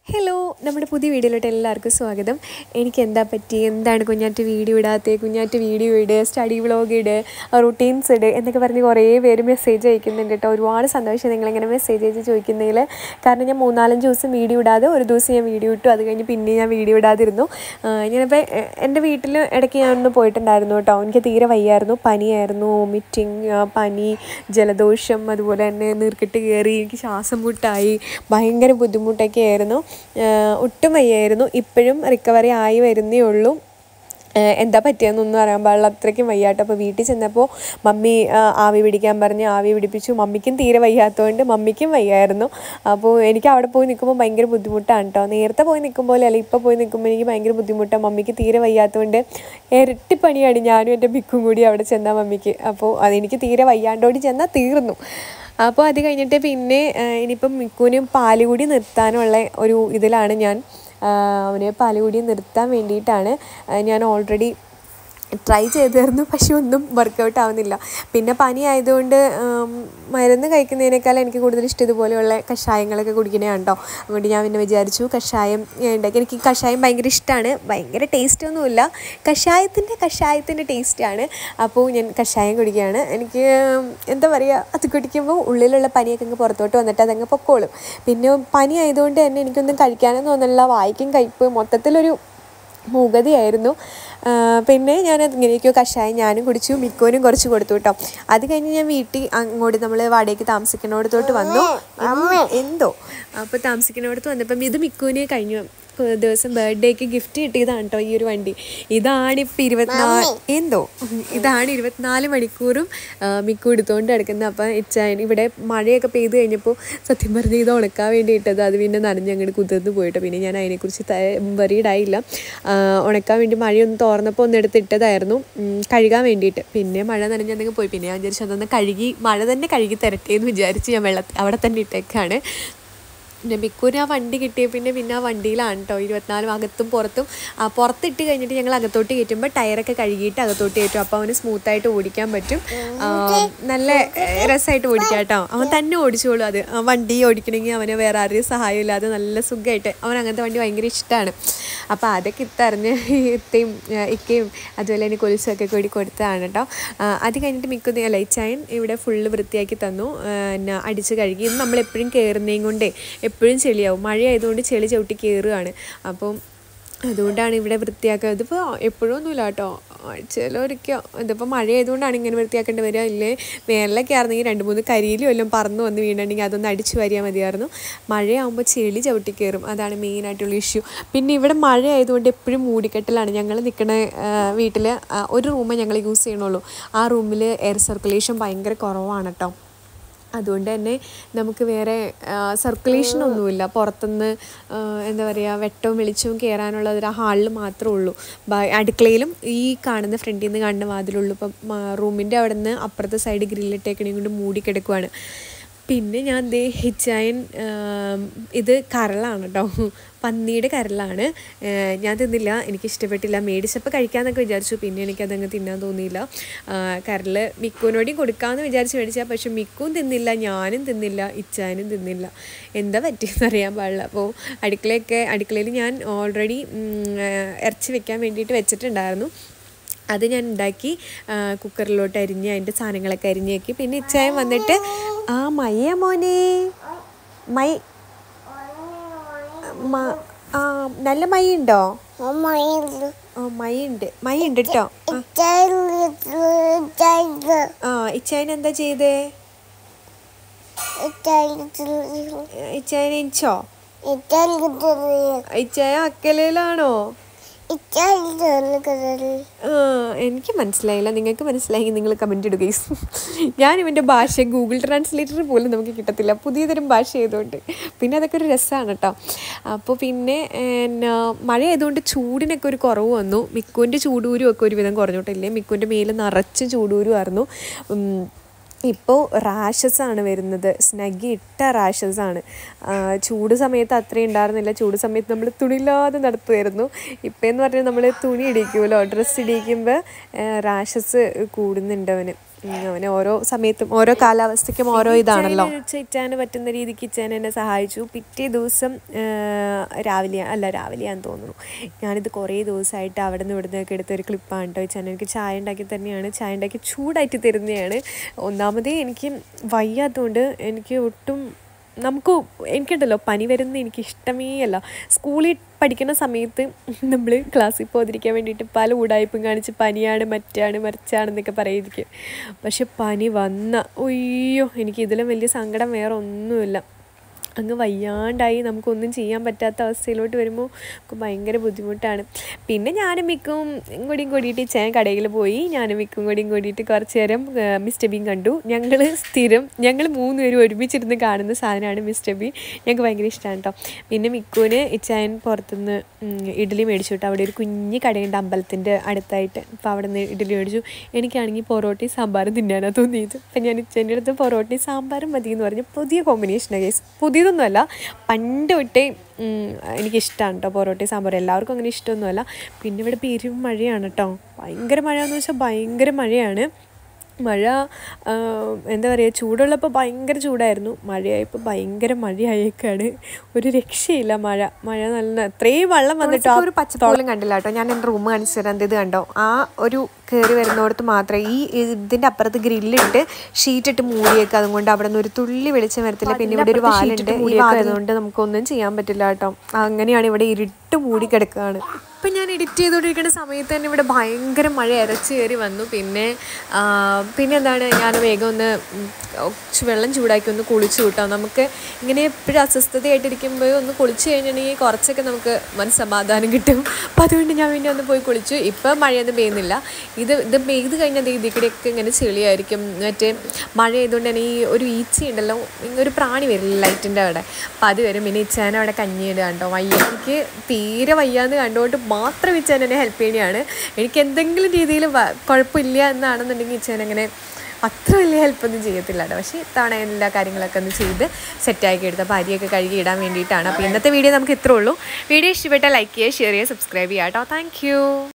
Hello നമ്മുടെ പുതിയ വീഡിയോയിലോട്ട് എല്ലാവർക്കും സ്വാഗതം എനിക്ക് എന്താ പറ്റി എന്താണ് കുഞ്ഞാറ്റ് വീഡിയോ ഇടാത്തത് കുഞ്ഞാറ്റ് വീഡിയോ ഇട് സ്റ്റഡി വ്ളോഗ് ഇട് റുട്ടീൻസ് ഇട് എന്നൊക്കെ പറഞ്ഞ് കുറേ പേര് മെസ്സേജ് അയക്കുന്നുണ്ട് കേട്ടോ ഒരുപാട് സന്തോഷം നിങ്ങളിങ്ങനെ മെസ്സേജ് അയച്ച് ചോദിക്കുന്നതിൽ കാരണം ഞാൻ മൂന്നാലഞ്ച് ദിവസം വീഡിയോ ഇടാതെ ഒരു ദിവസം ഞാൻ വീഡിയോ ഇട്ടു അത് കഴിഞ്ഞ് പിന്നെ ഞാൻ വീഡിയോ ഇടാതിരുന്നു ആ, ഞാനിപ്പോൾ എ- എൻ്റെ വീട്ടിൽ ഇടയ്ക്ക് ഞാനൊന്ന് പോയിട്ടുണ്ടായിരുന്നു കേട്ടോ എനിക്ക് തീരെ വയ്യായിരുന്നു പനിയായിരുന്നു വോമിറ്റിങ് പനി ജലദോഷം അതുപോലെ തന്നെ നീർക്കെട്ട് കയറി എനിക്ക് ശ്വാസം മുട്ടായി ഭയങ്കര ബുദ്ധിമുട്ടൊക്കെ ആയിരുന്നു ആഹ് ഒട്ടും വയ്യായിരുന്നു ഇപ്പോഴും റിക്കവറി ആയി വരുന്നേ ഉള്ളൂ ആഹ് എന്താ പറ്റിയെന്നൊന്നും അറിയാൻ പാടില്ല അത്രയ്ക്കും വയ്യാട്ടോ അപ്പോൾ വീട്ടിൽ ചെന്നപ്പോൾ മമ്മി ആഹ് ആവി പിടിക്കാൻ പറഞ്ഞ് ആവി പിടിപ്പിച്ചു മമ്മിക്കും തീരെ വയ്യാത്തതുകൊണ്ട് മമ്മിക്കും വയ്യായിരുന്നു അപ്പോൾ എനിക്ക് അവിടെ പോയി നിൽക്കുമ്പോൾ ഭയങ്കര ബുദ്ധിമുട്ടാണ് കേട്ടോ നേരത്തെ പോയി നിൽക്കുമ്പോൾ അല്ല ഇപ്പോൾ പോയി നിൽക്കുമ്പോൾ എനിക്ക് ഭയങ്കര ബുദ്ധിമുട്ടാണ് മമ്മിക്ക് തീരെ വയ്യാത്തതുകൊണ്ട് ഇരട്ടി പണിയാണ് ഞാനും എൻ്റെ ബിക്കും കൂടി അവിടെ ചെന്നാൽ മമ്മിക്ക് അപ്പോൾ അതെനിക്ക് തീരെ വയ്യാണ്ടോടി ചെന്നാൽ തീർന്നു അപ്പോൾ അത് കഴിഞ്ഞിട്ട് പിന്നെ ആ, ഇനിയിപ്പം മിക്കുവിനും പാലുകൂടി നിർത്താനുള്ള ഒരു ഇതിലാണ് ഞാൻ ആ, അവനെ പാലുകൂടി നിർത്താൻ വേണ്ടിയിട്ടാണ് ആ, ഞാൻ ഓൾറെഡി ട്രൈ ചെയ്തായിരുന്നു പക്ഷെ ഒന്നും വർക്കൗട്ട് ആവുന്നില്ല പിന്നെ പനി ആയതുകൊണ്ട് ഉം, മരുന്ന് കഴിക്കുന്നതിനേക്കാൾ എനിക്ക് കൂടുതൽ ഇഷ്ടം ഇതുപോലെയുള്ള കഷായങ്ങളൊക്കെ കുടിക്കണതാണ് കേട്ടോ അതുകൊണ്ട് ഞാൻ പിന്നെ വിചാരിച്ചു കഷായം ഞാൻ ഉണ്ടാക്കി എനിക്ക് കഷായം ഭയങ്കര ഇഷ്ടമാണ് ഭയങ്കര ടേസ്റ്റ് ഒന്നുമില്ല കഷായത്തിൻ്റെ കഷായത്തിൻ്റെ ടേസ്റ്റാണ് അപ്പോൾ ഞാൻ കഷായം കുടിക്കുകയാണ് എനിക്ക് എന്താ പറയുക അത് കുടിക്കുമ്പോൾ ഉള്ളിലുള്ള പനിയൊക്കെ അങ്ങ് പുറത്തോട്ട് വന്നിട്ട് അതങ്ങ് പൊക്കോളും പിന്നെ പനി ആയതുകൊണ്ട് തന്നെ എനിക്കൊന്നും കഴിക്കാനൊന്നും തോന്നുന്നില്ല വായിക്കും കയ്പ്പ് മൊത്തത്തിലൊരു മൂകതയായിരുന്നു ആ, പിന്നെ ഞാൻ ഇങ്ങനെയൊക്കെയോ കഷായം ഞാനും കുടിച്ചു മിക്കോനും കുറച്ച് കൊടുത്തു കേട്ടോ അത് കഴിഞ്ഞ് ഞാൻ വീട്ടിൽ അങ്ങോട്ട് നമ്മൾ വാടകയ്ക്ക് താമസിക്കുന്നിടത്തോട്ട് വന്നു ഉം, എന്തോ അപ്പോൾ താമസിക്കുന്നിടത്ത് വന്നപ്പം ഇത് മിക്കൂന് കഴിഞ്ഞു ദിവസം ബർത്ത്ഡേക്ക് ഗിഫ്റ്റ് കിട്ടിയതാണ് കേട്ടോ ഈ ഒരു വണ്ടി ഇതാണ് ഇപ്പം ഇരുപത്തിനാല് എന്തോ ഇതാണ് ഇരുപത്തിനാല് മണിക്കൂറും ആ, മിക്കു എടുത്തുകൊണ്ട് കിടക്കുന്നത് അപ്പം ഇച്ചായൻ ഇവിടെ മഴയൊക്കെ പെയ്ത് കഴിഞ്ഞപ്പോൾ സത്യം പറഞ്ഞ് ഇത് ഉണക്കാൻ വേണ്ടി ഇട്ടത് അത് പിന്നെ നനഞ്ഞ് അങ്ങോട്ട് കുതിർന്ന് പോയിട്ട് പിന്നെ ഞാൻ അതിനെക്കുറിച്ച് വറീഡായില്ല ഉണക്കാൻ വേണ്ടി മഴയൊന്ന് തോർന്നപ്പോൾ ഒന്ന് എടുത്തിട്ടതായിരുന്നു ഉം, കഴുകാൻ വേണ്ടിയിട്ട് പിന്നെ മഴ നനഞ്ഞെന്തെങ്കിലും പോയി പിന്നെ ഞാൻ വിചാരിച്ചു അതൊന്ന് കഴുകി മഴ തന്നെ കഴുകി തരട്ടെ എന്ന് വിചാരിച്ച് ഞാൻ വെള്ളത്തിൽ അവിടെ തന്നെ ഇട്ടേക്കാണ് പിന്നെ മിക്കൂര് ആ വണ്ടി കിട്ടിയ പിന്നെ പിന്നെ ആ വണ്ടിയിലാണ് കേട്ടോ ഇരുപത്തിനാലും അകത്തും പുറത്തും ആ, പുറത്തിട്ട് കഴിഞ്ഞിട്ട് ഞങ്ങൾ അകത്തോട്ട് കയറ്റുമ്പോൾ ടയറൊക്കെ കഴുകിയിട്ട് അകത്തോട്ട് കയറ്റും അപ്പോൾ അവന് സ്മൂത്തായിട്ട് ഓടിക്കാൻ പറ്റും ആ, നല്ല രസമായിട്ട് ഓടിക്കാം കേട്ടോ അവൻ തന്നെ ഓടിച്ചോളൂ അത് ആ വണ്ടി ഓടിക്കണമെങ്കിൽ അവന് വേറെ ആരുടെയും സഹായം ഇല്ലാതെ നല്ല സുഖമായിട്ട് അവൻ അങ്ങനത്തെ വണ്ടി ഭയങ്കര ഇഷ്ടമാണ് അപ്പോൾ അതൊക്കെ ഇത്തറിഞ്ഞ് ഇത്തയും ആ, ഇക്കയും അതുപോലെ തന്നെ കൊലുസൊക്കെ കൂടി കൊടുത്തതാണ് കേട്ടോ ആ, അത് കഴിഞ്ഞിട്ട് മിക്കുന്ന ലൈച്ചായൻ ഇവിടെ ഫുള്ള് വൃത്തിയാക്കി തന്നു ആ, പിന്നെ അടിച്ച് കഴുകി ഇത് നമ്മൾ എപ്പോഴും കയറുന്നതും കൊണ്ടേ എപ്പോഴും ചെളിയാവും മഴ ആയതുകൊണ്ട് ചെളി ചവിട്ടി കയറുകയാണ് അപ്പം അതുകൊണ്ടാണ് ഇവിടെ വൃത്തിയാക്കുക ഇതിപ്പോൾ എപ്പോഴും ഒന്നുമില്ല കേട്ടോ ചിലവരൊക്കെ ഇതിപ്പോൾ മഴ ആയതുകൊണ്ടാണ് ഇങ്ങനെ വൃത്തിയാക്കേണ്ടി വരിക ഇല്ലേ വേനലൊക്കെ ആയിരുന്നെങ്കിൽ രണ്ട് മൂന്ന് കരിയിലും എല്ലാം പറന്ന് വന്ന് വീണിട്ടുണ്ടെങ്കിൽ അതൊന്ന് അടിച്ചു വാരിയാൽ മതിയായിരുന്നു മഴയാകുമ്പോൾ ചെളി ചവിട്ടി കയറും അതാണ് മെയിനായിട്ടുള്ള ഇഷ്യൂ പിന്നെ ഇവിടെ മഴ ആയതുകൊണ്ട് എപ്പോഴും മൂടിക്കെട്ടലാണ് ഞങ്ങൾ നിൽക്കുന്ന വീട്ടിൽ ഒരു റൂമേ ഞങ്ങൾ യൂസ് ചെയ്യണുള്ളൂ ആ റൂമിൽ എയർ സർക്കുലേഷൻ ഭയങ്കര കുറവാണ് കേട്ടോ അതുകൊണ്ട് തന്നെ നമുക്ക് വേറെ സർക്കുലേഷൻ ഒന്നുമില്ല പുറത്തുനിന്ന് ആ, എന്താ പറയുക വെട്ടവും വെളിച്ചവും കയറാനുള്ള ഒരു ഹാളിൽ മാത്രമേ ഉള്ളൂ ബ- അടുക്കളയിലും ഈ കാണുന്ന ഫ്രണ്ടിൽ നിന്ന് കാണുന്ന വാതിലുള്ളൂ ഇപ്പം റൂമിൻ്റെ അവിടെ നിന്ന് അപ്പുറത്തെ സൈഡ് ഗ്രില്ലിട്ടേക്കണേ കൊണ്ട് മൂടിക്കിടക്കുവാണ് പിന്നെ ഞാൻ ദേ ഹിച്ചായൻ ആം, ഇത് കരളാണ് കേട്ടോ പന്നിയുടെ കരളാണ് ഏ, ഞാൻ തിന്നില്ല എനിക്ക് ഇഷ്ടപ്പെട്ടില്ല മേടിച്ചപ്പോൾ കഴിക്കാമെന്നൊക്കെ വിചാരിച്ചു പിന്നെ എനിക്കതങ്ങ് തിന്നാൻ തോന്നിയില്ല ആ, കരള് മിക്കുവിനോടെയും കൊടുക്കാമെന്ന് വിചാരിച്ച് മേടിച്ചാൽ പക്ഷെ മിക്കും തിന്നില്ല ഞാനും തിന്നില്ല ഇച്ചാനും തിന്നില്ല എന്താ പറ്റിയെന്ന് അറിയാൻ പാടില്ല അപ്പോൾ അടുക്കളയൊക്കെ അടുക്കളയിൽ ഞാൻ ഓൾറെഡി ഇറച്ചി വെക്കാൻ വേണ്ടിയിട്ട് വെച്ചിട്ടുണ്ടായിരുന്നു അത് ഞാൻ ഉണ്ടാക്കി ആ, കുക്കറിലോട്ട് അരിഞ്ഞ് അതിൻ്റെ സാധനങ്ങളൊക്കെ അരിഞ്ഞ് വെക്കി പിന്നെ ഇച്ചായം വന്നിട്ട് ആ മയ്യ മോനെ മൈ മ- ആ നല്ല മൈ ഉണ്ടോ ഓ മൈ ഉണ്ട് മൈ ഉണ്ട് കേട്ടോ ആ ഇച്ചായൻ എന്താ ചെയ്തേ ഇച്ചായൻ എണിച്ചോ ഇച്ചായ അക്കലയിലാണോ ആ, എനിക്ക് മനസ്സിലായില്ല നിങ്ങൾക്ക് മനസ്സിലായെങ്കിൽ നിങ്ങൾ കമൻറ്റ് ഇടുക guys. ഞാൻ ഇവൻ്റെ ഭാഷ ഗൂഗിൾ ട്രാൻസ്ലേറ്റർ പോലും നമുക്ക് കിട്ടത്തില്ല പുതിയ തരം ഭാഷ ആയതുകൊണ്ട് പിന്നെ അതൊക്കെ ഒരു രസമാണ് കേട്ടോ അപ്പോൾ പിന്നെ എന്നാ മഴ ആയതുകൊണ്ട് ചൂടിനൊക്കെ ഒരു കുറവ് വന്നു മിക്കുവിൻ്റെ ചൂടൂരും ഒക്കെ ഒരുവിധം കുറഞ്ഞോട്ടില്ലേ മിക്കുവിൻ്റെ മേല് നിറച്ച് ചൂടൂരുമായിരുന്നു ഉം, ഇപ്പോൾ റാഷസ് ആണ് വരുന്നത് സ്നഗി ഇട്ട റാഷസ് ആണ് ആ, ചൂട് സമയത്ത് അത്രയും ഉണ്ടായിരുന്നില്ല ചൂട് സമയത്ത് നമ്മൾ തുണിയില്ലാതെ നടത്തുമായിരുന്നു ഇപ്പം എന്ന് പറഞ്ഞാൽ നമ്മൾ തുണി ഇടിക്കുമല്ലോ ഡ്രസ്സ് ഇടിക്കുമ്പോൾ റാഷസ് കൂടുന്നുണ്ട് അവന് ഉം, അങ്ങനെ ഓരോ സമയത്തും ഓരോ കാലാവസ്ഥയ്ക്കും ഓരോ ഇതാണല്ലോ ഇച്ചാന് പറ്റുന്ന രീതിക്ക് ഇച്ചാൻ എന്നെ സഹായിച്ചു പിറ്റേ ദിവസം ആ, രാവിലെ അല്ല രാവിലെയാന്ന് തോന്നുന്നു ഞാനിത് കുറേ ദിവസമായിട്ട് അവിടെ നിന്ന് ഇവിടെ നിന്നൊക്കെ എടുത്ത ഒരു ക്ലിപ്പാണ് കേട്ടോ ഇച്ചാൻ എനിക്ക് ചായ ഉണ്ടാക്കി തന്നെയാണ് ചായ ഉണ്ടാക്കി ചൂടായിട്ട് തരുന്നതാണ് ഒന്നാമതേ എനിക്ക് വയ്യാത്തതുകൊണ്ട് എനിക്ക് ഒട്ടും നമുക്ക് എനിക്കുണ്ടല്ലോ പനി വരുന്നത് എനിക്ക് ഇഷ്ടമേ അല്ല സ്കൂളിൽ പഠിക്കുന്ന സമയത്ത് നമ്മൾ ക്ലാസ്സിൽ പോകാതിരിക്കാൻ വേണ്ടിയിട്ട് പല ഉടായ്പും കാണിച്ച് പനിയാണ് മറ്റാണ് മറിച്ചാണെന്നൊക്കെ പറയുമായിരിക്കും പക്ഷെ പനി വന്ന ഒയ്യോ എനിക്ക് ഇതിലും വലിയ സങ്കടം വേറെ ഒന്നുമില്ല അങ്ങ് വയ്യാണ്ടായി നമുക്കൊന്നും ചെയ്യാൻ പറ്റാത്ത അവസ്ഥയിലോട്ട് വരുമ്പോൾ നമുക്ക് ഭയങ്കര ബുദ്ധിമുട്ടാണ് പിന്നെ ഞാനും മിക്കും കൂടിയും കൂടിയിട്ട് ഞാൻ കടയിൽ പോയി ഞാനും മിക്കും കൂടിയും കൂടിയിട്ട് കുറച്ച് നേരം ആ, മിസ്റ്റർ ബീൻ കണ്ടു ഞങ്ങൾ സ്ഥിരം ഞങ്ങൾ മൂന്ന് പേരും ഒരുമിച്ചിരുന്ന് കാണുന്ന സാധനമാണ് മിസ്റ്റർ ബീൻ ഞങ്ങൾക്ക് ഭയങ്കര ഇഷ്ടമാണ് കേട്ടോ പിന്നെ മിക്കുവിന് ഇച്ചായൻ പുറത്തുനിന്ന് ഉം, ഇഡ്ഡലി മേടിച്ചു കേട്ടോ അവിടെ ഒരു കുഞ്ഞ് കടയുണ്ട് അമ്പലത്തിൻ്റെ അടുത്തായിട്ട് അപ്പോൾ അവിടെ നിന്ന് ഇഡ്ഡലി മേടിച്ചു എനിക്കാണെങ്കിൽ പൊറോട്ടയും സാമ്പാറും തിന്നാനാണ് തോന്നിയത് അപ്പം ഞാൻ ഇച്ചേൻ്റെ അടുത്ത് പൊറോട്ടയും സാമ്പാറും മതി എന്ന് പറഞ്ഞു പുതിയ കോമ്പിനേഷനാണ് കേസ് പുതിയതൊന്നുമല്ല പണ്ട് തൊട്ടേ ഉം, എനിക്കിഷ്ടമാണ് കേട്ടോ പൊറോട്ടയും സാമ്പാറും എല്ലാവർക്കും അങ്ങനെ ഇഷ്ടമൊന്നുമല്ല പിന്നെ ഇവിടെ പെരും മഴയാണ് കേട്ടോ ഭയങ്കര മഴ എന്ന് വെച്ചാൽ ഭയങ്കര മഴയാണ് മഴ ആ, എന്താ പറയുക ചൂടുള്ളപ്പോൾ ഭയങ്കര ചൂടായിരുന്നു മഴയായപ്പോൾ ഭയങ്കര മഴയായേക്കാണ് ഒരു രക്ഷയില്ല മഴ മഴ നല്ല അത്രയും വെള്ളം വന്നിട്ട് ഒരു പച്ചപ്പോലും കണ്ടില്ല കേട്ടോ ഞാൻ എൻ്റെ റൂം കാണിച്ചു തരാം ഇത് കണ്ടോ ആ ഒരു കയറി വരുന്നിടത്ത് മാത്രമേ ഈ ഇതിൻ്റെ അപ്പുറത്ത് ഗ്രില്ലിട്ട് ഷീറ്റ് ഇട്ട് മൂടിയേക്കുക അതുകൊണ്ട് അവിടെ നിന്ന് ഒരു തുള്ളി വെളിച്ചം വരത്തില്ല പിന്നെ ഇവിടെ ഒരു വാലുണ്ട് ഈ വാലുകൊണ്ട് നമുക്കൊന്നും ചെയ്യാൻ പറ്റില്ല കേട്ടോ അങ്ങനെയാണ് ഇവിടെ ഇരുട്ട് മൂടി കിടക്കുകയാണ് ഇപ്പം ഞാൻ എഡിറ്റ് ചെയ്തുകൊണ്ടിരിക്കുന്ന സമയത്ത് തന്നെ ഇവിടെ ഭയങ്കര മഴ ഇരച്ച് കയറി വന്നു പിന്നെ ആ, പിന്നെ എന്താണ് ഞാൻ വേഗം ഒന്ന് ഉം, ചു- വെള്ളം ചൂടാക്കി ഒന്ന് കുളിച്ചു കൂട്ടാം നമുക്ക് ഇങ്ങനെ എപ്പോഴും അസ്വസ്ഥതയായിട്ടിരിക്കുമ്പോൾ ഒന്ന് കുളിച്ച് കഴിഞ്ഞിട്ടുണ്ടെങ്കിൽ കുറച്ചൊക്കെ നമുക്ക് മനസ്സമാധാനം കിട്ടും അപ്പം അതുകൊണ്ട് ഞാൻ പിന്നെ ഒന്ന് പോയി കുളിച്ചു ഇപ്പം മഴയൊന്നും പെയ്യുന്നില്ല ഇത് ഇത് പെയ്ത് കഴിഞ്ഞാൽ ദേ ഇതിൽ കൂടെയൊക്കെ ഇങ്ങനെ ചെളിയായിരിക്കും മറ്റേ മഴ ആയതുകൊണ്ട് തന്നെ ഈ ഒരു ഈച്ച ഉണ്ടല്ലോ ഇങ്ങനെ ഒരു പ്രാണി വരില്ല ലൈറ്റിൻ്റെ അവിടെ അപ്പം അത് വരും പിന്നെ ഇച്ചാൻ അവിടെ കഞ്ഞിയിടുക കണ്ടോ വയ്യ എനിക്ക് തീരെ വയ്യാന്ന് കണ്ടുകൊണ്ട് മാത്രം ഇച്ചാൻ എന്നെ ഹെൽപ്പ് ചെയ്യണതാണ് എനിക്ക് എന്തെങ്കിലും രീതിയിൽ കുഴപ്പമില്ല എന്നാണെന്നുണ്ടെങ്കിൽ ഇച്ചാൻ അങ്ങനെ അത്ര വലിയ ഹെൽപ്പൊന്നും ചെയ്യത്തില്ല കേട്ടോ പക്ഷേ ഇത്തവണ എല്ലാ കാര്യങ്ങളൊക്കെ ഒന്ന് ചെയ്ത് സെറ്റാക്കി എടുത്ത അപ്പോൾ അരിയൊക്കെ കഴുകി ഇടാൻ വേണ്ടിയിട്ടാണ് അപ്പോൾ ഇന്നത്തെ വീഡിയോ നമുക്ക് ഇത്രേ ഉള്ളൂ വീഡിയോ ഇഷ്ടപ്പെട്ടാൽ ലൈക്ക് ചെയ്യുക ഷെയർ ചെയ്യുക സബ്സ്ക്രൈബ് ചെയ്യുക കേട്ടോ താങ്ക്